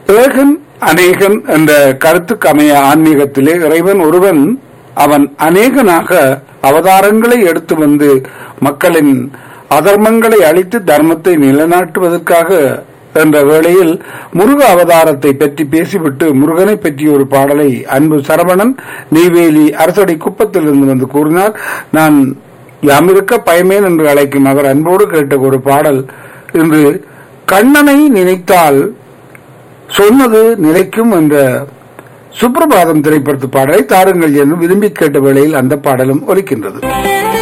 ஏகன் அநேகன் என்ற கருத்துக்கு அமைய ஆன்மீகத்திலே இறைவன் ஒருவன் அவன் அநேகனாக அவதாரங்களை எடுத்து வந்து மக்களின் அதர்மங்களை அழித்து தர்மத்தை நிலைநாட்டுவதற்காக என்ற வேளையில் முருக அவதாரத்தை பற்றி பேசிவிட்டு முருகனை பற்றிய ஒரு பாடலை அன்பு சரவணன் நெய்வேலி அரசடி குப்பத்திலிருந்து வந்து கூறினார் நான் யாமிருக்க பயமேன் என்று அழைக்கும் அவர் அன்போடு கேட்ட ஒரு பாடல் இன்று கண்ணனை நினைத்தால் சொன்னது நிலைக்கும் என்ற சுப்பிரபாதம் திரைப்படத்து பாடலை தாருங்கள் என்று விரும்பி கேட்ட வேளையில் அந்த பாடலும் ஒலிக்கின்றது